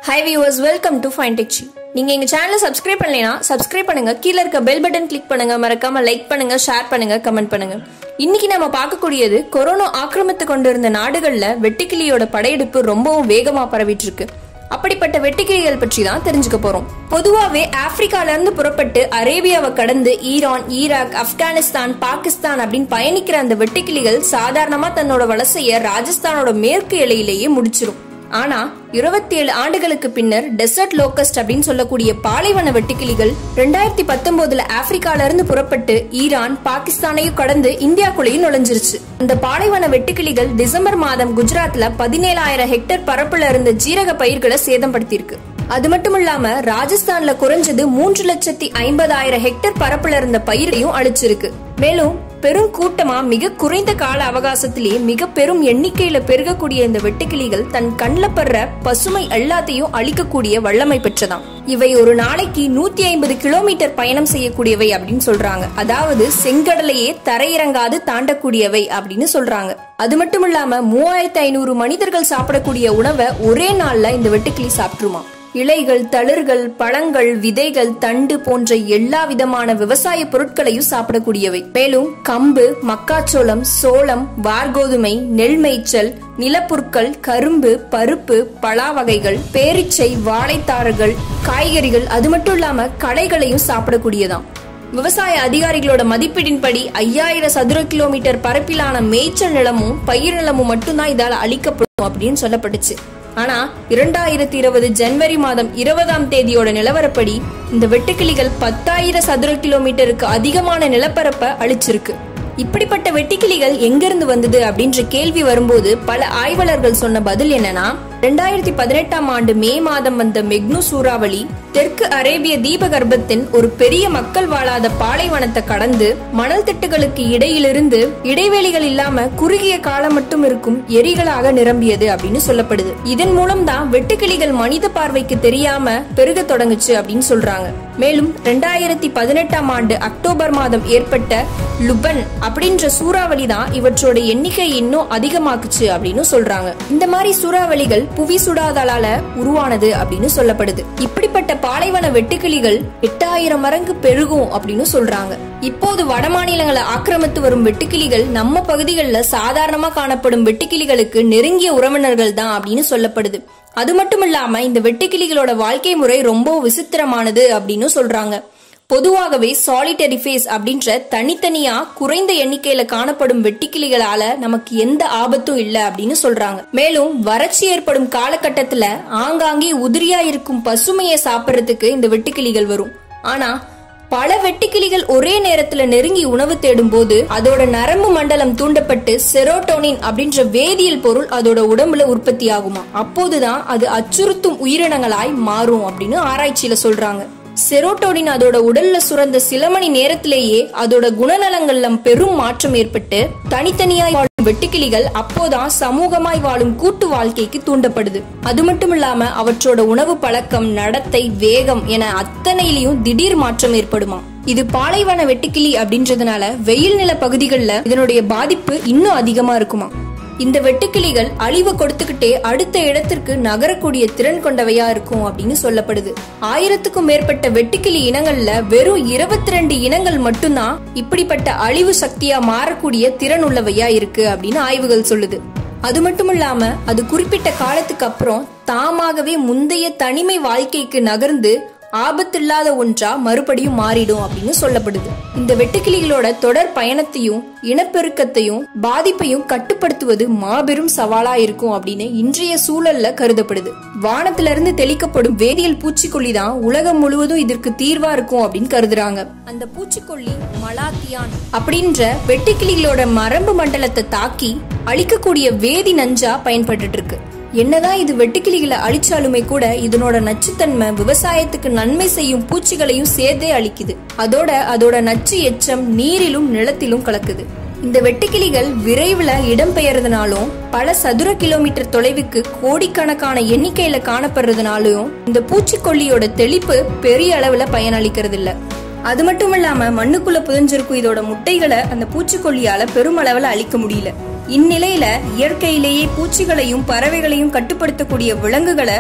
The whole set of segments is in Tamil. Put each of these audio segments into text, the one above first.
high viewers welcome to fine techie நீங்க எங்க சேனலை சப்ஸ்கிரைப் பண்ணலைனா சப்ஸ்கிரைப் பண்ணுங்க கீழ இருக்க பெல் பட்டன் கிளிக் பண்ணுங்க மறக்காம லைக் பண்ணுங்க ஷேர் பண்ணுங்க கமெண்ட் பண்ணுங்க இன்னைக்கு நம்ம பார்க்கக்கூடியது கொரோனா ஆக்கிரமித்து கொண்டிருந்த நாடுகள்ல வெட்டுக்கிளியோட படையெடுப்பு ரொம்பவும் வேகமா பரவிட்டு இருக்கு அப்படிப்பட்ட வெட்டுக்கிளிகள் பற்றி தான் தெரிஞ்சுக்க போறோம் பொதுவாவே ஆப்பிரிக்கால இருந்து புறப்பட்டு அரேபியாவை கடந்து ஈரான் ஈராக் ஆப்கானிஸ்தான் பாகிஸ்தான் அப்படின்னு பயணிக்கிற அந்த வெட்டுக்கிளிகள் சாதாரணமா தன்னோட வலசைய ராஜஸ்தானோட மேற்கு எல்லையிலேயே முடிச்சிரும் ஆனா இருபத்தி ஏழு ஆண்டுகளுக்கு பின்னர் டெசர்ட் லோக்கஸ்ட் அப்படின்னு சொல்லக்கூடிய பாலைவன வெட்டுக்கிளிகள் ரெண்டாயிரத்தி பத்தொன்பதுல ஆப்பிரிக்கால இருந்து புறப்பட்டு ஈரான் பாகிஸ்தானையும் கடந்து இந்தியாக்குள்ளேயும் நுழைஞ்சிருச்சு இந்த பாலைவன வெட்டுக்கிளிகள் டிசம்பர் மாதம் குஜராத்ல பதினேழாயிரம் ஹெக்டேர் பரப்புல இருந்த ஜீரக பயிர்களை சேதப்படுத்தியிருக்கு அது மட்டும் இல்லாம ராஜஸ்தான்ல குறைஞ்சது மூன்று லட்சத்தி ஐம்பதாயிரம் ஹெக்டேர் பரப்புல இருந்த பயிரையும் அழிச்சிருக்கு மேலும் பெரும் கூட்டமா மிக குறைந்த கால அவகாசத்திலேயே மிக பெரும் எண்ணிக்கையில பெருகக்கூடிய இந்த வெட்டுக்கிளிகள் தன் கண்ல படுற பசுமை எல்லாத்தையும் அழிக்கக்கூடிய வல்லமை பெற்றதாம் இவை ஒரு நாளைக்கு நூத்தி ஐம்பது கிலோமீட்டர் பயணம் செய்யக்கூடியவை அப்படின்னு சொல்றாங்க அதாவது செங்கடலையே தரையிறங்காது தாண்டக்கூடியவை அப்படின்னு சொல்றாங்க அது மட்டும் இல்லாம மூவாயிரத்தி ஐநூறு மனிதர்கள் சாப்பிடக்கூடிய உணவை ஒரே நாள்ல இந்த வெட்டுக்கிளி சாப்பிட்டுருமா இலைகள் தளிர்கள் பழங்கள் விதைகள் தண்டு போன்ற எல்லா விதமான விவசாய பொருட்களையும் சாப்பிடக்கூடியவை மேலும் கம்பு மக்காச்சோளம் சோளம் வார்கோதுமை நெல் மேய்ச்சல் நிலப்புற்கள் கரும்பு பருப்பு பலா வகைகள் பேரிச்சை வாழைத்தாறுகள் காய்கறிகள் அது மட்டும் இல்லாம களைகளையும் சாப்பிடக்கூடியதாம் விவசாய அதிகாரிகளோட மதிப்பீடின்படி ஐயாயிரம் சதுர கிலோமீட்டர் பரப்பிலான மேய்ச்சல் நிலமும் பயிர் நிலமும் மட்டும்தான் இதால அழிக்கப்படும் அப்படின்னு சொல்லப்பட்டுச்சு ஆனா இரண்டாயிரத்தி இருபது ஜனவரி மாதம் இருபதாம் தேதியோட நிலவரப்படி இந்த வெட்டுக்கிளிகள் பத்தாயிரம் சதுர கிலோமீட்டருக்கு அதிகமான நிலப்பரப்ப அழிச்சிருக்கு இப்படிப்பட்ட வெட்டுக்கிளிகள் எங்கிருந்து வந்தது அப்படின்ற கேள்வி வரும்போது பல ஆய்வாளர்கள் சொன்ன பதில் என்னன்னா ரெண்டாயிரத்தி பதினெட்டாம் ஆண்டு மே மாதம் வந்த மெக்னு சூறாவளி தெற்கு அரேபிய தீபகற்பத்தின் ஒரு பெரிய மக்கள் வாழாத பாலைவனத்தை கடந்து மணல் திட்டுகளுக்கு இடையிலிருந்து இடைவெளிகள் இல்லாம குறுகிய காலம் மட்டும் இருக்கும் எரிகளாக நிரம்பியது அப்படின்னு சொல்லப்படுது இதன் மூலம் தான் வெட்டுக்கிளிகள் மனித பார்வைக்கு தெரியாம பெருக தொடங்குச்சு அப்படின்னு சொல்றாங்க மேலும் ரெண்டாயிரத்தி பதினெட்டாம் ஆண்டு அக்டோபர் மாதம் ஏற்பட்ட லுபன் அப்படின்ற சூறாவளி தான் இவற்றோட எண்ணிக்கை இன்னும் அதிகமாக்குச்சு அப்படின்னு சொல்றாங்க இந்த மாதிரி சூறாவளிகள் புவி சுடாதலால உருவானது அப்படின்னு சொல்லப்படுது இப்படிப்பட்ட பாலைவன வெட்டுக்கிளிகள் எட்டாயிரம் மடங்கு பெருகும் அப்படின்னு சொல்றாங்க இப்போது வட மாநிலங்களை ஆக்கிரமித்து வரும் வெட்டுக்கிளிகள் நம்ம பகுதிகளில் சாதாரணமா காணப்படும் வெட்டுக்கிளிகளுக்கு நெருங்கிய உறவினர்கள் தான் அப்படின்னு சொல்லப்படுது அது மட்டும் இல்லாம இந்த வெட்டுக்கிளிகளோட வாழ்க்கை முறை ரொம்ப விசித்திரமானது அப்படின்னு சொல்றாங்க பொதுவாகவே சாலிட்டரி ஃபேஸ் அப்படின்ற தனித்தனியா குறைந்த எண்ணிக்கையில காணப்படும் வெட்டுக்கிளிகளால நமக்கு எந்த ஆபத்தும் இல்ல அப்படின்னு சொல்றாங்க மேலும் வறட்சி ஏற்படும் காலகட்டத்துல ஆங்காங்கே உதிரியா இருக்கும் பசுமையை சாப்பிடுறதுக்கு இந்த வெட்டுக்கிளிகள் வரும் ஆனா பல வெட்டுக்கிளிகள் ஒரே நேரத்துல நெருங்கி உணவு தேடும் போது அதோட நரம்பு மண்டலம் தூண்டப்பட்டு செரோட்டோனின் அப்படின்ற வேதியியல் பொருள் அதோட உடம்புல உற்பத்தி ஆகுமா அப்போதுதான் அது அச்சுறுத்தும் உயிரினங்களாய் மாறும் அப்படின்னு ஆராய்ச்சியில சொல்றாங்க செரோட்டோனின் அதோட உடல்ல சுரந்த சில மணி நேரத்திலேயே அதோட குணநலங்கள்ல பெரும் மாற்றம் ஏற்பட்டு தனித்தனியாய் வாழும் வெட்டுக்கிளிகள் அப்போதான் சமூகமாய் வாழும் கூட்டு வாழ்க்கைக்கு தூண்டப்படுது அது மட்டும் இல்லாம அவற்றோட உணவு பழக்கம் நடத்தை வேகம் என அத்தனையிலையும் திடீர் மாற்றம் ஏற்படுமா இது பாலைவன வெட்டுக்கிளி அப்படின்றதுனால வெயில் நில பகுதிகளில் இதனுடைய பாதிப்பு இன்னும் அதிகமா இருக்குமா இந்த வெட்டுக்கிளிகள் அழிவு கொடுத்துக்கிட்டே அடுத்த இடத்திற்கு நகரக்கூடிய திறன் கொண்டவையா இருக்கும் அப்படின்னு சொல்லப்படுது ஆயிரத்துக்கும் மேற்பட்ட வெட்டுக்கிளி இனங்கள்ல வெறும் இருபத்தி ரெண்டு இனங்கள் மட்டும்தான் இப்படிப்பட்ட அழிவு சக்தியா மாறக்கூடிய திறன் உள்ளவையா இருக்கு அப்படின்னு ஆய்வுகள் சொல்லுது அது மட்டும் இல்லாம அது குறிப்பிட்ட காலத்துக்கு அப்புறம் தாமாகவே முந்தைய தனிமை வாழ்க்கைக்கு நகர்ந்து ஆபத்தில்லாத ஒன்றா மறுபடியும் மாறிடும் அப்படின்னு சொல்லப்படுது இந்த வெட்டுக்கிளிகளோட தொடர் பயணத்தையும் இனப்பெருக்கத்தையும் பாதிப்பையும் கட்டுப்படுத்துவது மாபெரும் சவாலா இருக்கும் அப்படின்னு இன்றைய சூழல்ல கருதப்படுது வானத்துல இருந்து தெளிக்கப்படும் வேதியியல் பூச்சிக்கொல்லி தான் உலகம் முழுவதும் இதற்கு தீர்வா இருக்கும் அப்படின்னு கருதுறாங்க அந்த பூச்சிக்கொல்லி மலாத்தியான் அப்படின்ற வெட்டுக்கிளிகளோட மரபு மண்டலத்தை தாக்கி அழிக்கக்கூடிய வேதி நஞ்சா பயன்பட்டு இருக்கு என்னதான் இது வெட்டுக்கிளிகளை அழிச்சாலுமே கூட இதனோட நச்சுத்தன்மை விவசாயத்துக்கு நன்மை செய்யும் பூச்சிகளையும் சேர்த்தே அழிக்குது அதோட அதோட நச்சு எச்சம் நீரிலும் நிலத்திலும் கலக்குது இந்த வெட்டுக்கிளிகள் விரைவில் இடம்பெயர்றதுனாலும் பல சதுர கிலோமீட்டர் தொலைவுக்கு கோடிக்கணக்கான எண்ணிக்கையில காணப்படுறதுனாலும் இந்த பூச்சிக்கொல்லியோட தெளிப்பு பெரிய அளவுல பயனளிக்கிறது இல்ல அது மட்டும் இல்லாம மண்ணுக்குள்ள புதஞ்சிருக்கும் இதோட முட்டைகளை அந்த பூச்சிக்கொல்லியால பெருமளவுல அழிக்க முடியல இந்நிலையில இயற்கையிலேயே பூச்சிகளையும் பறவைகளையும் கட்டுப்படுத்தக்கூடிய விலங்குகளை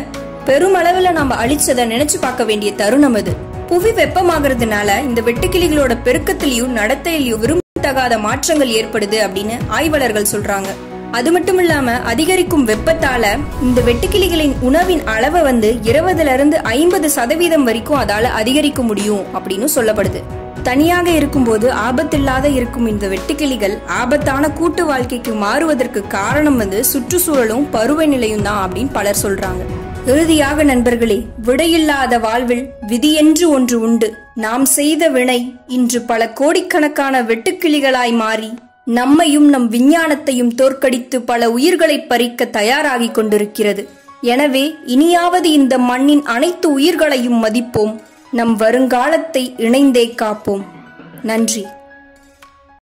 பெருமளவுல நாம அழிச்சதை நினைச்சு பார்க்க வேண்டிய தருணம் அது புவி வெப்பமாகறதுனால இந்த வெட்டுக்கிளிகளோட பெருக்கத்திலையும் நடத்தையிலையும் விரும்பத்தகாத மாற்றங்கள் ஏற்படுது அப்படின்னு ஆய்வாளர்கள் சொல்றாங்க அது மட்டும் இல்லாம அதிகரிக்கும் வெப்பத்தால இந்த வெட்டுக்கிளிகளின் உணவின் அளவை வந்து இருபதுல இருந்து ஐம்பது சதவீதம் வரைக்கும் அதால அதிகரிக்க முடியும் அப்படின்னு சொல்லப்படுது தனியாக இருக்கும்போது ஆபத்தில்லாத இருக்கும் இந்த வெட்டுக்கிளிகள் ஆபத்தான கூட்டு வாழ்க்கைக்கு மாறுவதற்கு காரணம் வந்து சுற்றுச்சூழலும் பருவநிலையும் தான் அப்படின்னு பலர் சொல்றாங்க இறுதியாக நண்பர்களே விடையில்லாத வாழ்வில் விதியென்று ஒன்று உண்டு நாம் செய்த வினை இன்று பல கோடிக்கணக்கான வெட்டுக்கிளிகளாய் மாறி நம்மையும் நம் விஞ்ஞானத்தையும் தோற்கடித்து பல உயிர்களை பறிக்க தயாராகிக் கொண்டிருக்கிறது எனவே இனியாவது இந்த மண்ணின் அனைத்து உயிர்களையும் மதிப்போம் நம் வருங்காலத்தை இணைந்தே காப்போம் நன்றி